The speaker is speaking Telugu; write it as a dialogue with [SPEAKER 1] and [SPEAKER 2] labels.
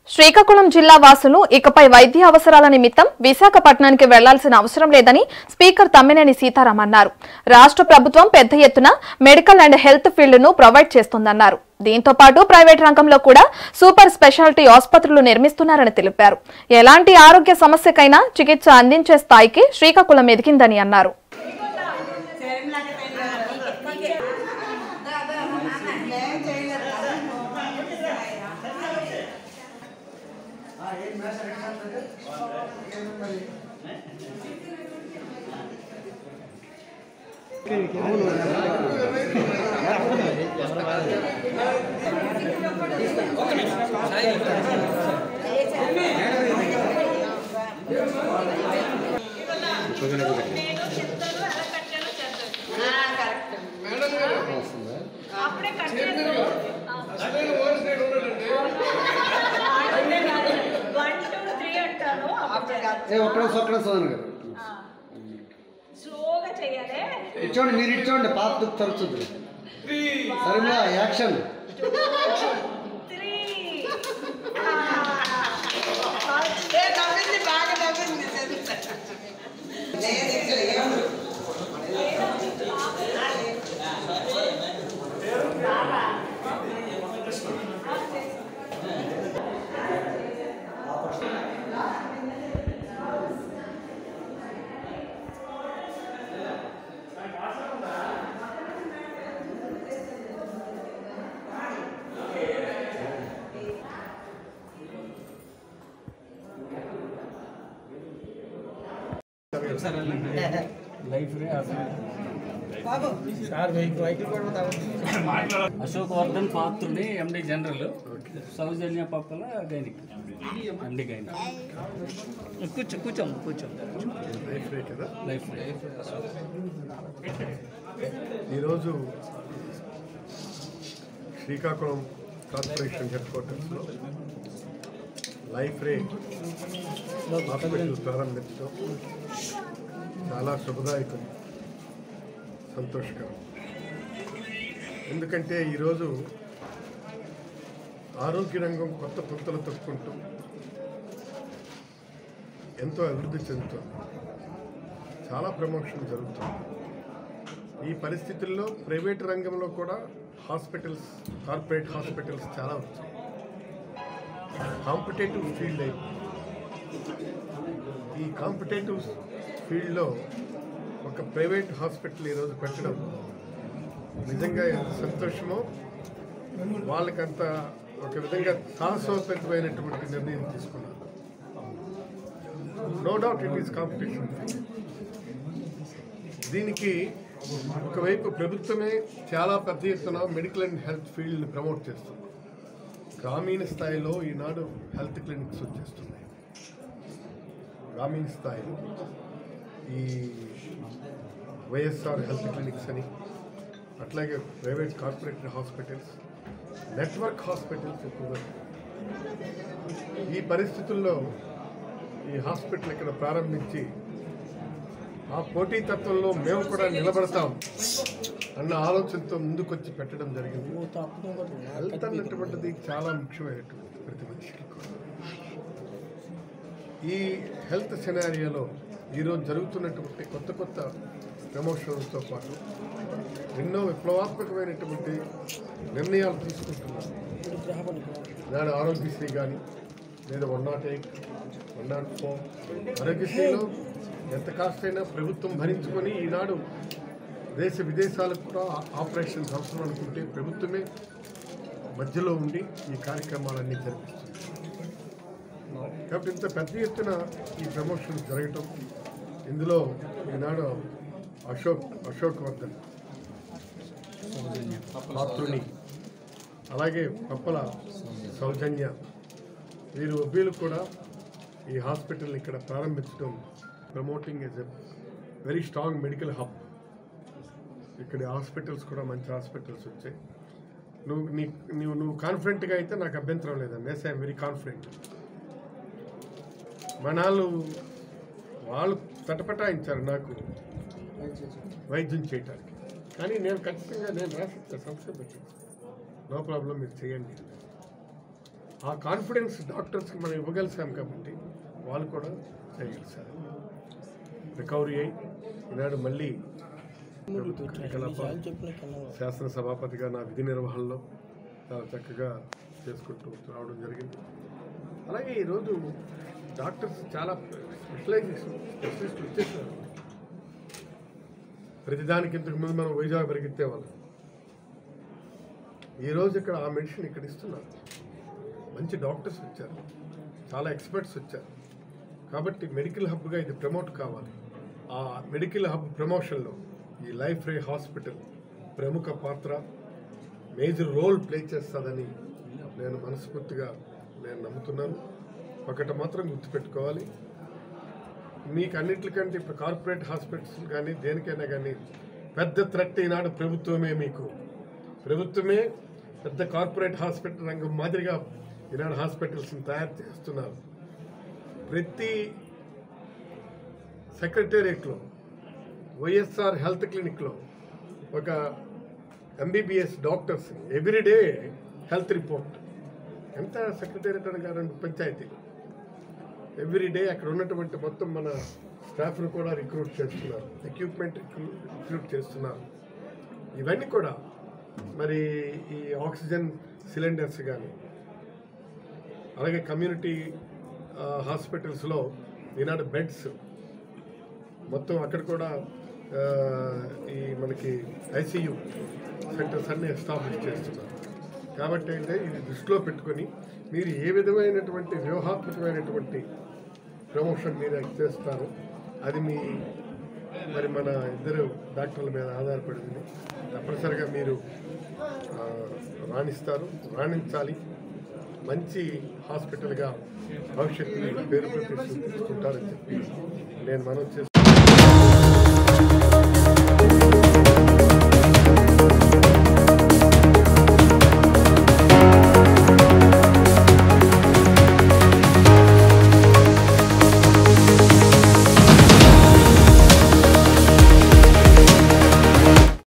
[SPEAKER 1] శ్రీకాకుళం జిల్లా వాసులు ఇకపై వైద్య అవసరాల నిమిత్తం విశాఖపట్నానికి వెళ్లాల్సిన అవసరం లేదని స్పీకర్ తమ్మినేని సీతారాం అన్నారు రాష్ట్ర ప్రభుత్వం పెద్ద ఎత్తున మెడికల్ అండ్ హెల్త్ ఫీల్డ్ను ప్రొవైడ్ చేస్తోందన్నారు దీంతో పాటు ప్రైవేట్ రంగంలో కూడా సూపర్ స్పెషాలిటీ ఆసుపత్రులు నిర్మిస్తున్నారని తెలిపారు ఎలాంటి ఆరోగ్య సమస్యకైనా చికిత్స అందించే స్థాయికి శ్రీకాకుళం ఎదిగిందని అన్నారు
[SPEAKER 2] వన్ టూ త్రీ అంటాను
[SPEAKER 3] ఏ ఒక్కడ ఒక్కడ సోదన్ గారు
[SPEAKER 2] స్లోగా చేయాలి
[SPEAKER 3] ఇచ్చోండి మీరు ఇచ్చోండి పాత దుఃఖ తరుచుద్ది సరేనా యాక్షన్
[SPEAKER 2] త్రీ
[SPEAKER 4] నవ్వింది బాగా నవ్వింది
[SPEAKER 5] Ashok Vardhan Patruni MD general Soujanya Pappala gynaec MD gynaec కూర్చో కూర్చో కూర్చో లైఫ్
[SPEAKER 6] ఈరోజు శ్రీకాకుళం కార్పొరేషన్ హెడ్ క్వార్టర్స్లో లైఫ్ రే హాస్పిటల్ ప్రారంభించడం చాలా శుభదాయకం సంతోషకరం ఎందుకంటే ఈరోజు ఆరోగ్య రంగం కొత్త పుంతలు తొక్కుంటూ ఎంతో అభివృద్ధి చెందుతుంది చాలా ప్రమోషన్ జరుగుతుంది ఈ పరిస్థితుల్లో ప్రైవేట్ రంగంలో కూడా హాస్పిటల్స్ కార్పొరేట్ హాస్పిటల్స్ చాలా వచ్చాయి కాంపిటేటివ్ ఫీల్డ్ అయిపోయింది ఈ కాంపిటేటివ్ ఫీల్డ్లో ఒక ప్రైవేట్ హాస్పిటల్ ఈరోజు పెట్టడం నిజంగా ఎంత సంతోషమో వాళ్ళకంత ఒక విధంగా సాహసోపేతమైనటువంటి నిర్ణయం తీసుకున్నారు no doubt it is competition దీనికి ఒకవైపు ప్రభుత్వమే చాలా పెద్ద ఎత్తున మెడికల్ అండ్ హెల్త్ ఫీల్డ్ని ప్రమోట్ చేస్తుంది గ్రామీణ స్థాయిలో ఈనాడు హెల్త్ క్లినిక్స్ వచ్చేస్తున్నాయి గ్రామీణ స్థాయిలో ఈ వైఎస్ఆర్ హెల్త్ క్లినిక్స్ అని అట్లాగే private corporate hospitals network hospitals ఎక్కువగా ఈ పరిస్థితుల్లో ఈ హాస్పిటల్ ఇక్కడ ప్రారంభించి ఆ పోటీతత్వంలో మేము కూడా నిలబడతాం అన్న ఆలోచనతో ముందుకొచ్చి పెట్టడం జరిగింది హెల్త్ అన్నటువంటిది చాలా ముఖ్యమైనటువంటి ప్రతి మనిషికి కూడా ఈ హెల్త్ సినారియోలో ఈరోజు జరుగుతున్నటువంటి కొత్త కొత్త ప్రమోషన్స్తో పాటు ఎన్నో విప్లవాత్మకమైనటువంటి నిర్ణయాలు తీసుకుంటున్నారు నాడు ఆరోగ్యశ్రీ కానీ లేదా one nought eight one nought four ఆరోగ్యశ్రీలో ఎంత కాస్ట్ అయినా ప్రభుత్వం భరించుకొని ఈనాడు దేశ విదేశాలకు కూడా ఆపరేషన్స్ అవసరం అనుకుంటే ప్రభుత్వమే మధ్యలో ఉండి ఈ కార్యక్రమాలన్నీ జరిపిస్తుంది కాబట్టి ఇంత పెద్ద ఎత్తున ఈ ప్రమోషన్ జరగటం ఇందులో ఈనాడు అశోక్ అశోక్ వర్ధన్ పాత్రుని అలాగే పప్పల సౌజన్య వీరు ఒబ్బీలు కూడా ఈ హాస్పిటల్ ఇక్కడ ప్రారంభించడం promoting as a very strong medical hub ఇక్కడ హాస్పిటల్స్ కూడా మంచి హాస్పిటల్స్ వచ్చాయి నువ్వు నీ నువ్వు నువ్వు కాన్ఫిడెంట్గా అయితే నాకు అభ్యంతరం లేదండి ఎస్ ఐఎమ్ వెరీ కాన్ఫిడెంట్ మనాళ్ళు వాళ్ళు తటపటాయించారు నాకు వైద్యం చేయటానికి కానీ నేను ఖచ్చితంగా నేను రాసిస్తా సంస్థ పెట్టి నో ప్రాబ్లం మీరు చేయండి ఆ కాన్ఫిడెన్స్ డాక్టర్స్కి మనం ఇవ్వగలిసాం కాబట్టి వాళ్ళు కూడా చేయగలిసారు రికవరీ అయి ఈనాడు మళ్ళీ కార్యకలాపాలు శాసన సభాపతిగా నా విధి నిర్వహణలో చాలా చక్కగా చేసుకుంటూ రావడం జరిగింది అలాగే ఈరోజు డాక్టర్స్ చాలా స్పెషలైజేషన్ స్పెషలిస్ట్ వచ్చేసారు ప్రతిదానికి ఇంతకు ముందు మనం వైజాగ్ పరిగెత్తేవాళ్ళం ఈరోజు ఇక్కడ ఆ మెడిసిన్ ఇక్కడ ఇస్తున్నారు మంచి డాక్టర్స్ వచ్చారు చాలా ఎక్స్పర్ట్స్ వచ్చారు కాబట్టి మెడికల్ హబ్గా ఇది ప్రమోట్ కావాలి ఆ మెడికల్ హబ్ ప్రమోషన్లో ఈ లైఫ్ రే హాస్పిటల్ ప్రముఖ పాత్ర మేజర్ రోల్ ప్లే చేస్తుందని నేను మనస్ఫూర్తిగా నేను నమ్ముతున్నాను ఒకటి మాత్రం గుర్తుపెట్టుకోవాలి మీకు అన్నిటికంటే ఇప్పుడు కార్పొరేట్ హాస్పిటల్స్ కానీ దేనికైనా కానీ పెద్ద థ్రెట్ ఈనాడు ప్రభుత్వమే మీకు ప్రభుత్వమే పెద్ద కార్పొరేట్ హాస్పిటల్ రంగం మాదిరిగా ఈనాడు హాస్పిటల్స్ని తయారు చేస్తున్నారు ప్రతి సెక్రటేరియట్లో వైఎస్ఆర్ హెల్త్ క్లినిక్లో ఒక MBBS doctors every day health report ఎంత సెక్రటేరియట్ అనగారండి పంచాయతీ ఎవ్రీడే అక్కడ ఉన్నటువంటి మొత్తం మన స్టాఫ్ను కూడా రిక్రూట్ చేస్తున్నారు ఎక్విప్మెంట్ రిక్రూట్ చేస్తున్నారు ఇవన్నీ కూడా మరి ఈ ఆక్సిజన్ సిలిండర్స్ కానీ అలాగే కమ్యూనిటీ హాస్పిటల్స్లో ఈనాడు బెడ్స్ మొత్తం అక్కడ కూడా ఆ, ఈ మనకి ఐసీయూ సెంటర్స్ అన్ని ఎస్టాబ్లిష్ చేస్తున్నారు కాబట్టి అయితే ఇది దృష్టిలో పెట్టుకొని మీరు ఏ విధమైనటువంటి వ్యూహాత్మకమైనటువంటి ప్రమోషన్ మీరు చేస్తారు అది మీ మరి మన ఇద్దరు డాక్టర్ల మీద ఆధారపడింది తప్పనిసరిగా మీరు ఆ, రాణిస్తారు రాణించాలి మంచి హాస్పిటల్గా భవిష్యత్తులో పేరు ప్రతిష్టలు తీసుకుంటారని చెప్పి నేను మనం చేస్తున్నాను